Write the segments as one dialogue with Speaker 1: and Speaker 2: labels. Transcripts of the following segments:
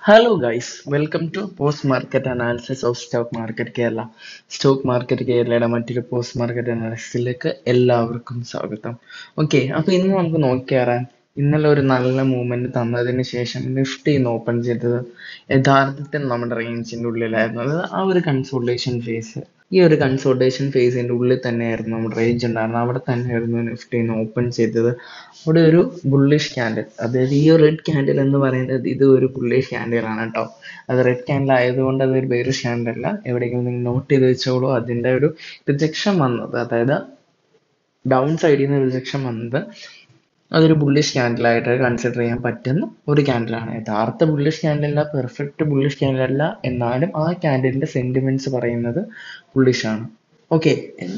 Speaker 1: hello guys welcome to post market analysis of stock market Kerala stock market കേരളയുടെ മറ്റൊരു post market അനാലിസിസിലേക്ക് എല്ലാവർക്കും സ്വാഗതം okay അപ്പോൾ ഇന്ന് നമുക്ക് നോക്കിയാറാൻ ഇന്നലെ ഒരു നല്ല മൂവ്മെന്റ് തന്നതിന് ശേഷം നിഫ്റ്റി ഇന്ന് ഓപ്പൺ ചെയ്തത് യഥാർത്ഥത്തിൽ നമ്മുടെ റേഞ്ചിന്റെ ഉള്ളിലായിരുന്നു അതായത് ആ ഒരു കൺസോൾട്ടേഷൻ ഫേസ് ഈ ഒരു കൺസോൾട്ടേഷൻ ഫേസിന്റെ ഉള്ളിൽ തന്നെയായിരുന്നു നമ്മുടെ റേഞ്ച് ഉണ്ടായിരുന്നത് അവിടെ തന്നെയായിരുന്നു നിഫ്റ്റി ഇന്ന് ഓപ്പൺ ചെയ്തത് അവിടെ ഒരു ബുള്ളിഷ് ക്യാൻഡിൽ അതായത് ഈ ഒരു റെഡ് ക്യാൻഡിൽ എന്ന് പറയുന്നത് ഇത് ഒരു ബുള്ളിഷ് ക്യാൻഡിൽ ആണ് കേട്ടോ അത് റെഡ് ക്യാൻഡിൽ ആയതുകൊണ്ട് അതൊരു ബെയറിഷ് ക്യാൻഡിൽ അല്ല എവിടെയെങ്കിലും നിങ്ങൾ നോട്ട് ചെയ്ത് വെച്ചോളൂ അതിന്റെ ഒരു റിജക്ഷൻ വന്നത് അതായത് ഡൗൺ സൈഡിൽ നിന്ന് റിജക്ഷൻ വന്നത് അതൊരു ബുള്ളിഷ് ക്യാൻഡിലായിട്ട് കൺസിഡർ ചെയ്യാൻ പറ്റുന്ന ഒരു ക്യാൻഡിലാണ് യഥാർത്ഥ ബുള്ളിഷ് ക്യാൻഡിൽ അല്ല പെർഫെക്റ്റ് ബുള്ളിഷ് ക്യാൻഡിൽ അല്ല എന്നാലും ആ ക്യാൻഡിലിന്റെ സെന്റിമെന്റ്സ് പറയുന്നത് ബുള്ളിഷ് ആണ് ഓക്കെ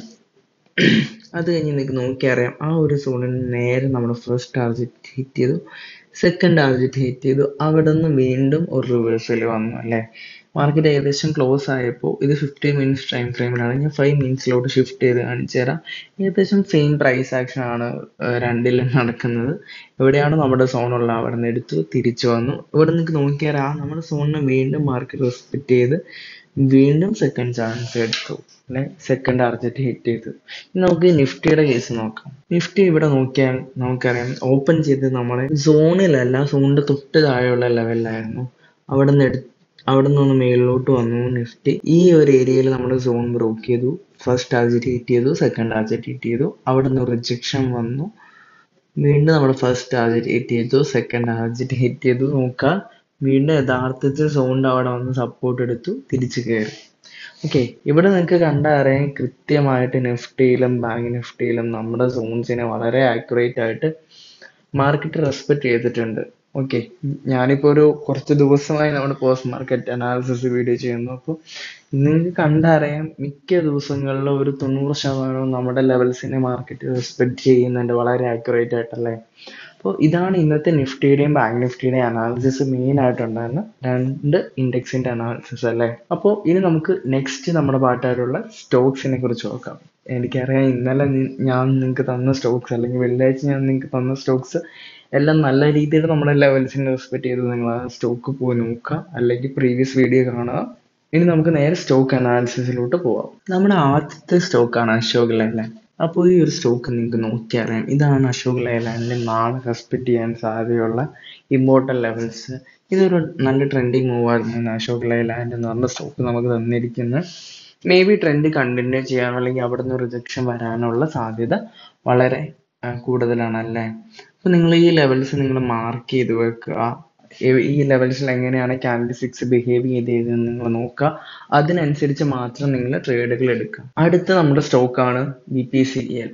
Speaker 1: അത് കഴിഞ്ഞ് നിങ്ങൾക്ക് നോക്കിയറിയാം ആ ഒരു സോണിൽ നേരെ നമ്മൾ ഫസ്റ്റ് ടാർഗറ്റ് ഹിറ്റ് ചെയ്തു സെക്കൻഡ് ടാർഗറ്റ് ഹിറ്റ് ചെയ്തു അവിടെ നിന്ന് വീണ്ടും ഒരു റിവേഴ്സൽ വന്നു അല്ലേ മാർക്കറ്റ് ഏകദേശം ക്ലോസ് ആയപ്പോൾ ഇത് ഫിഫ്റ്റി മിനിറ്റ്സ് ടൈം ഫ്രെയിമിലാണ് ഞാൻ ഫൈവ് മിനിറ്റ്സിലോട്ട് ഷിഫ്റ്റ് ചെയ്ത് കാണിച്ചു തരാം ഏകദേശം സെയിം പ്രൈസ് ആക്ഷൻ ആണ് ഏർ രണ്ടിലും നടക്കുന്നത് എവിടെയാണ് നമ്മുടെ സോൺ ഉള്ളത് അവിടെ നിന്ന് എടുത്തു തിരിച്ചു വന്നു ഇവിടെ നിങ്ങൾക്ക് നോക്കിയാൽ ആ നമ്മുടെ സോണിനെ വീണ്ടും മാർക്കറ്റ് റെസ്പെക്ട് ചെയ്ത് വീണ്ടും സെക്കൻഡ് ചാൻസ് എടുത്തു അല്ലെ സെക്കൻഡ് ടാർഗറ്റ് ഹിറ്റ് ചെയ്തു ഇനി നമുക്ക് നിഫ്റ്റിയുടെ കേസ് നോക്കാം നിഫ്റ്റി ഇവിടെ നോക്കിയാൽ നമുക്കറിയാം ഓപ്പൺ ചെയ്ത് നമ്മളെ സോണിലല്ല സോണിന്റെ തൊട്ട് താഴെയുള്ള ലെവലിലായിരുന്നു അവിടെ നിന്ന് എടുത്ത് അവിടെ നിന്ന് മേളിലോട്ട് വന്നു നിഫ്റ്റി ഈ ഒരു ഏരിയയിൽ നമ്മൾ സോൺ ബ്രോക്ക് ചെയ്തു ഫസ്റ്റ് ടാർഗറ്റ് ഹിറ്റ് ചെയ്തു സെക്കൻഡ് ടാർഗറ്റ് ഹിറ്റ് ചെയ്തു അവിടെ നിന്ന് റിജക്ഷൻ വന്നു വീണ്ടും നമ്മൾ ഫസ്റ്റ് ടാർഗറ്റ് ഹിറ്റ് ചെയ്തു സെക്കൻഡ് ടാർഗറ്റ് ഹിറ്റ് ചെയ്തു നോക്കുക വീണ്ടും യഥാർത്ഥത്തിൽ സോണിന്റെ അവിടെ വന്ന് സപ്പോർട്ട് എടുത്തു തിരിച്ചു കയറി ഓക്കെ ഇവിടെ നിങ്ങൾക്ക് കണ്ടറിയാം കൃത്യമായിട്ട് നിഫ്റ്റിയിലും ബാങ്ക് നിഫ്റ്റിയിലും നമ്മുടെ സോൺസിനെ വളരെ ആക്യുറേറ്റ് ആയിട്ട് മാർക്കറ്റ് റെസ്പെക്ട് ചെയ്തിട്ടുണ്ട് ഓക്കെ ഞാനിപ്പോൾ ഒരു കുറച്ച് ദിവസമായി നമ്മുടെ പോസ്റ്റ് മാർക്കറ്റ് അനാലിസിസ് വീഡിയോ ചെയ്യുന്നു അപ്പോൾ നിങ്ങൾക്ക് കണ്ടറിയാം മിക്ക ദിവസങ്ങളിലും ഒരു തൊണ്ണൂറ് ശതമാനവും നമ്മുടെ ലെവൽസിനെ മാർക്കറ്റ് റെസ്പെക്ട് ചെയ്യുന്നുണ്ട് വളരെ ആക്യുറേറ്റ് ആയിട്ടല്ലേ അപ്പോൾ ഇതാണ് ഇന്നത്തെ നിഫ്റ്റിയുടെയും ബാങ്ക് നിഫ്റ്റിയുടെയും അനാലിസിസ് മെയിൻ ആയിട്ടുണ്ടായിരുന്ന രണ്ട് ഇൻഡെക്സിന്റെ അനാലിസിസ് അല്ലേ അപ്പോൾ ഇനി നമുക്ക് നെക്സ്റ്റ് നമ്മുടെ പാട്ടായിട്ടുള്ള സ്റ്റോക്സിനെ കുറിച്ച് നോക്കാം എനിക്കറിയാം ഇന്നലെ നി- ഞാൻ നിങ്ങൾക്ക് തന്ന സ്റ്റോക്സ് അല്ലെങ്കിൽ വെള്ളിയാഴ്ച ഞാൻ നിങ്ങൾക്ക് തന്ന സ്റ്റോക്സ് എല്ലാം നല്ല രീതിയിൽ നമ്മുടെ ലെവൽസിനെ റെസ്പെക്ട് ചെയ്ത് നിങ്ങൾ ആ സ്റ്റോക്ക് പോയി നോക്കുക അല്ലെങ്കിൽ പ്രീവിയസ് വീഡിയോ കാണുക ഇനി നമുക്ക് നേരെ സ്റ്റോക്ക് അനാലിസിസിലോട്ട് പോവാം നമ്മുടെ ആദ്യത്തെ സ്റ്റോക്കാണ് അശോക് ലേലാൻഡ് അപ്പോൾ ഈ ഒരു സ്റ്റോക്ക് നിങ്ങൾക്ക് നോക്കിയറിയാം ഇതാണ് അശോക് ലേലാൻഡിൽ നാളെ റെസ്പെക്ട് ചെയ്യാൻ സാധ്യതയുള്ള ഇമ്പോർട്ടൻ്റ് ലെവൽസ് ഇതൊരു നല്ല ട്രെൻഡിങ് മൂവ് ആയിരുന്നു അശോക് ലേലാൻഡ് എന്ന് പറഞ്ഞ സ്റ്റോക്ക് നമുക്ക് തന്നിരിക്കുന്നത് മേ ബി ട്രെൻഡ് കണ്ടിന്യൂ ചെയ്യാനോ അല്ലെങ്കിൽ അവിടെ നിന്ന് റിജക്ഷൻ വരാനുള്ള സാധ്യത വളരെ ആ, കൂടുതലാണ് അല്ലേ അപ്പോൾ നിങ്ങൾ ഈ ലെവൽസ് നിങ്ങൾ മാർക്ക് ചെയ്ത് വെക്കുക ഈ- ഈ ലെവൽസിൽ എങ്ങനെയാണ് ക്യാൻഡിൽ സിക്സ് ബിഹേവ് ചെയ്തതെന്ന് നിങ്ങൾ നോക്കുക അതിനനുസരിച്ച് മാത്രം നിങ്ങൾ ട്രേഡുകൾ എടുക്കുക അടുത്ത നമ്മുടെ സ്റ്റോക്കാണ് B P C L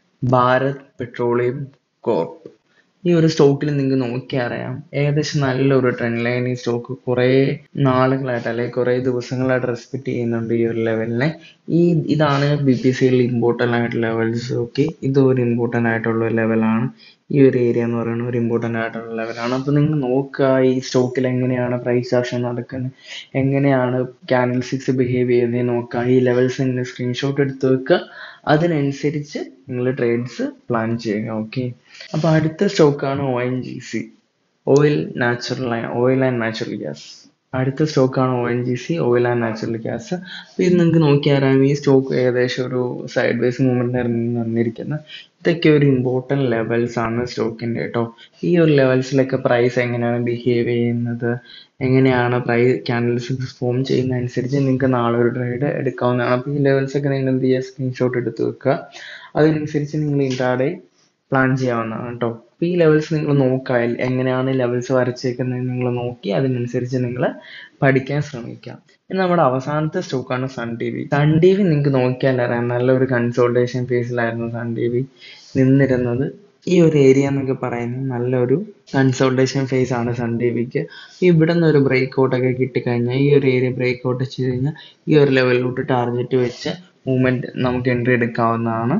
Speaker 1: Bharat petroleum corp ഈ ഒരു സ്റ്റോക്കിൽ നിങ്ങൾക്ക് നോക്കി അറിയാം ഏകദേശം നല്ലൊരു ട്രെൻഡ് ലൈൻ ഈ സ്റ്റോക്ക് കുറേ നാളുകളായിട്ട് അല്ലെങ്കിൽ കുറേ ദിവസങ്ങളായിട്ട് റെസ്പെക്ട് ചെയ്യുന്നുണ്ട് ഈ ഒരു ലെവലിനെ ഈ ഇതാണ് ബി പി സിയിൽ ഇമ്പോർട്ടൻ്റ് ആയിട്ടുള്ള ലെവൽസ് ഓക്കെ ഇത് ഒരു ഇമ്പോർട്ടൻ്റ് ആയിട്ടുള്ള ലെവലാണ് ഈ ഒരു ഏരിയ എന്ന് പറയുന്നത് ഒരു ഇമ്പോർട്ടൻ്റ് ആയിട്ടുള്ള ലെവലാണ് അപ്പോൾ നിങ്ങൾ നോക്കുക ഈ സ്റ്റോക്കിൽ എങ്ങനെയാണ് പ്രൈസ് ആക്ഷൻ നടക്കുന്നത് എങ്ങനെയാണ് ക്യാൻഡിൽ സിക്സ് ബിഹേവ് ചെയ്യുന്നത് നോക്കുക ഈ ലെവൽസ് നിങ്ങൾ സ്ക്രീൻഷോട്ട് എടുത്ത് വെക്കുക അതിനനുസരിച്ച് നിങ്ങൾ ട്രേഡ്സ് പ്ലാൻ ചെയ്യുക ഓക്കെ അപ്പോൾ അടുത്ത സ്റ്റോക്കാണ് O N G C oil natural oil and natural gas അടുത്ത സ്റ്റോക്കാണ് O N G C oil and natural gas അപ്പോൾ ഇത് നിങ്ങൾക്ക് നോക്കിയാൽ ഈ സ്റ്റോക്ക് ഏകദേശം ഒരു സൈഡ് വൈസ് മൂവ്മെന്റ് വന്നിരിക്കുന്നത് ഇതൊക്കെ ഒരു ഇമ്പോർട്ടൻറ്റ് ലെവൽസ് ആണ് സ്റ്റോക്കിന്റെ കേട്ടോ ഈ ഒരു ലെവൽസിലൊക്കെ പ്രൈസ് എങ്ങനെയാണ് ബിഹേവ് ചെയ്യുന്നത് എങ്ങനെയാണ് പ്രൈസ് ക്യാൻഡിൽസ് ഫോം ചെയ്യുന്ന അനുസരിച്ച് നിങ്ങൾക്ക് നാളെ ഒരു ട്രേഡ് എടുക്കാവുന്നതാണ് അപ്പോൾ ഈ ലെവൽസ് ഒക്കെ നിങ്ങൾ എന്ത് ചെയ്യുക സ്ക്രീൻഷോട്ട് എടുത്ത് വെക്കുക അതിനനുസരിച്ച് നിങ്ങൾ ഇൻട്രാഡേ പ്ലാൻ ചെയ്യാവുന്നതാണ് കേട്ടോ അപ്പോൾ ഈ ലെവൽസ് നിങ്ങൾ നോക്കുക എൽ- എങ്ങനെയാണ് ലെവൽസ് വരച്ചേക്കുന്നത് നിങ്ങൾ നോക്കി അതിനനുസരിച്ച് നിങ്ങൾ പഠിക്കാൻ ശ്രമിക്കുക ഇനി നമ്മുടെ അവസാനത്തെ സ്റ്റോക്കാണ് Sun T V Sun T V നിങ്ങൾക്ക് നോക്കിയാൽ അറിയാം നല്ലൊരു കൺസോൾട്ടേഷൻ ഫേസിലായിരുന്നു സൺ ടി വി നിന്നിരുന്നത് ഈ ഒരു ഏരിയ എന്നൊക്കെ പറയുന്നത് നല്ലൊരു കൺസോൾട്ടേഷൻ ഫേസ് ആണ് സൺ ടി വിക്ക് ഇവിടെ നിന്ന് ഒരു ബ്രേക്ക് ഔട്ട് ഒക്കെ കിട്ടിക്കഴിഞ്ഞാൽ ഈ ഒരു ഏരിയ ബ്രേക്ക് ഔട്ട് ചെയ്ത് കഴിഞ്ഞാൽ ഈ ഒരു ലെവലിലോട്ട് ടാർഗറ്റ് വെച്ച് മൂവ്മെന്റ് നമുക്ക് എൻട്രി എടുക്കാവുന്നതാണ്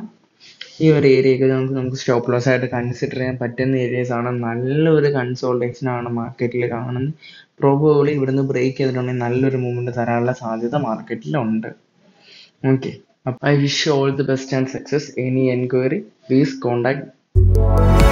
Speaker 1: ഈ ഒരു ഏരിയയൊക്കെ നമുക്ക് നമുക്ക് സ്റ്റോപ്പ് ലോസ് ആയിട്ട് കൺസിഡർ ചെയ്യാൻ പറ്റുന്ന ഏരിയസ് ആണ് നല്ലൊരു കൺസോൾട്ടേഷൻ ആണ് മാർക്കറ്റിൽ കാണുന്നത് പ്രോബബിളി ഇവിടുന്ന് ബ്രേക്ക് ചെയ്തിട്ടുണ്ടെങ്കിൽ നല്ലൊരു മൂവ്മെന്റ് തരാനുള്ള സാധ്യത മാർക്കറ്റിൽ ഉണ്ട് okay I wish all the best and success any enquiry please contact